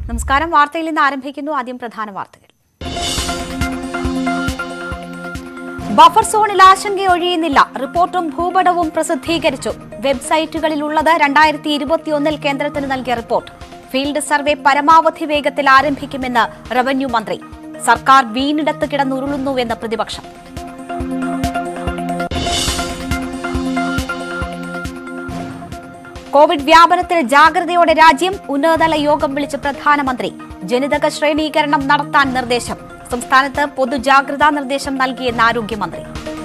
നമസ്കാരം വാർത്തയിൽ നിന്ന് ആരംഭിക്കുന്നു ആദ്യം പ്രധാന വാർത്തകൾ ബഫർ സോണിൽ ആശങ്ക ഒഴിയുന്നില്ല റിപ്പോർട്ടും ഭൂപടവും പ്രസിദ്ധീകരിച്ചു വെബ്സൈറ്റുകളിലുള്ളത് രണ്ടായിരത്തി ഇരുപത്തിയൊന്നിൽ കേന്ദ്രത്തിന് നൽകിയ റിപ്പോർട്ട് ഫീൽഡ് സർവേ പരമാവധി വേഗത്തിൽ ആരംഭിക്കുമെന്ന് റവന്യൂ മന്ത്രി സർക്കാർ വീണിടത്ത് കിടന്നുരുളുന്നുവെന്ന് പ്രതിപക്ഷം കോവിഡ് വ്യാപനത്തിൽ ജാഗ്രതയോടെ രാജ്യം ഉന്നതതല യോഗം വിളിച്ച് പ്രധാനമന്ത്രി ജനിതക ശ്രേണീകരണം നടത്താൻ നിർദ്ദേശം സംസ്ഥാനത്ത് പൊതുജാഗ്രതാ നിർദ്ദേശം നൽകിയെന്ന് ആരോഗ്യമന്ത്രി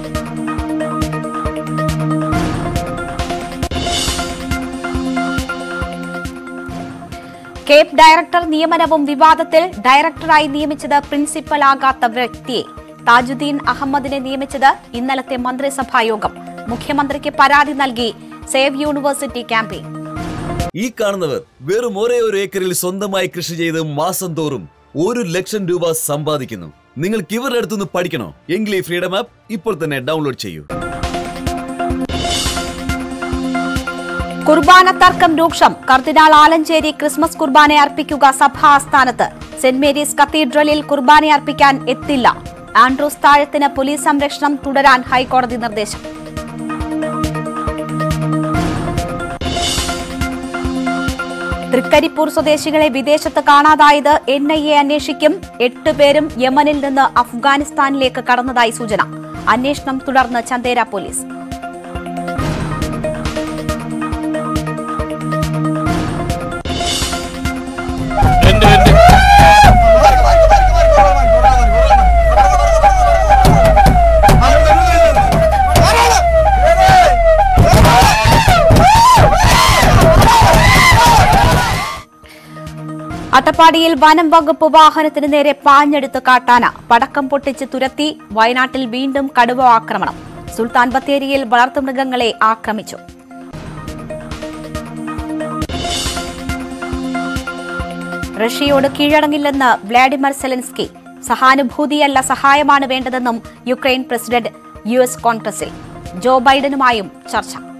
കേപ്പ് ഡയറക്ടർ നിയമനവും വിവാദത്തിൽ ഡയറക്ടറായി നിയമിച്ചത് പ്രിൻസിപ്പൽ ആകാത്ത വ്യക്തിയെ താജുദ്ദീൻ അഹമ്മദിനെ നിയമിച്ചത് ഇന്നലത്തെ മന്ത്രിസഭാ യോഗം മുഖ്യമന്ത്രിക്ക് പരാതി നൽകി സേവ് യൂണിവേഴ്സിറ്റി ക്യാമ്പയിൻ ഈ കാണുന്നവർ വെറും ഒരേ ഒരു ഏക്കറിൽ സ്വന്തമായി കൃഷി ചെയ്ത് മാസം തോറും ഒരു ലക്ഷം രൂപ സമ്പാദിക്കുന്നു നിങ്ങൾക്ക് ഇവരുടെ അടുത്തുനിന്ന് പഠിക്കണോ എങ്കിൽ ഈ ഫ്രീഡം ആപ്പ് ഇപ്പോൾ തന്നെ ഡൗൺലോഡ് ചെയ്യൂ കുർബാന തർക്കം രൂക്ഷം കർദിനാൾ ആലഞ്ചേരി ക്രിസ്മസ് കുർബാന അർപ്പിക്കുക സഭാ ആസ്ഥാനത്ത് സെന്റ് മേരീസ് കത്തീഡ്രലിൽ കുർബാന അർപ്പിക്കാൻ എത്തില്ല ആൻഡ്രൂസ് താഴത്തിന് പോലീസ് സംരക്ഷണം തുടരാൻ ഹൈക്കോടതി നിർദ്ദേശം തൃക്കരിപ്പൂർ സ്വദേശികളെ വിദേശത്ത് കാണാതായത് എൻ ഐ എ അന്വേഷിക്കും എട്ട് പേരും യമനിൽ നിന്ന് അഫ്ഗാനിസ്ഥാനിലേക്ക് കടന്നതായി സൂചന അന്വേഷണം തുടർന്ന് ചന്തേര പോലീസ് രണ്ട് രണ്ട് അട്ടപ്പാടിയിൽ വനം വകുപ്പ് വാഹനത്തിന് നേരെ പാഞ്ഞെടുത്ത് കാട്ടാന പടക്കം പൊട്ടിച്ച് തുരത്തി വയനാട്ടിൽ വീണ്ടും കടുവ ആക്രമണം സുൽത്താൻ ബത്തേരിയിൽ വളർത്തുമൃഗങ്ങളെ ആക്രമിച്ചു റഷ്യയോട് കീഴടങ്ങില്ലെന്ന് വ്ളാഡിമിർ സെലൻസ്കി സഹാനുഭൂതിയല്ല സഹായമാണ് വേണ്ടതെന്നും യുക്രൈൻ പ്രസിഡന്റ് യു എസ് കോൺഗ്രസിൽ ജോ ബൈഡനുമായും ചർച്ച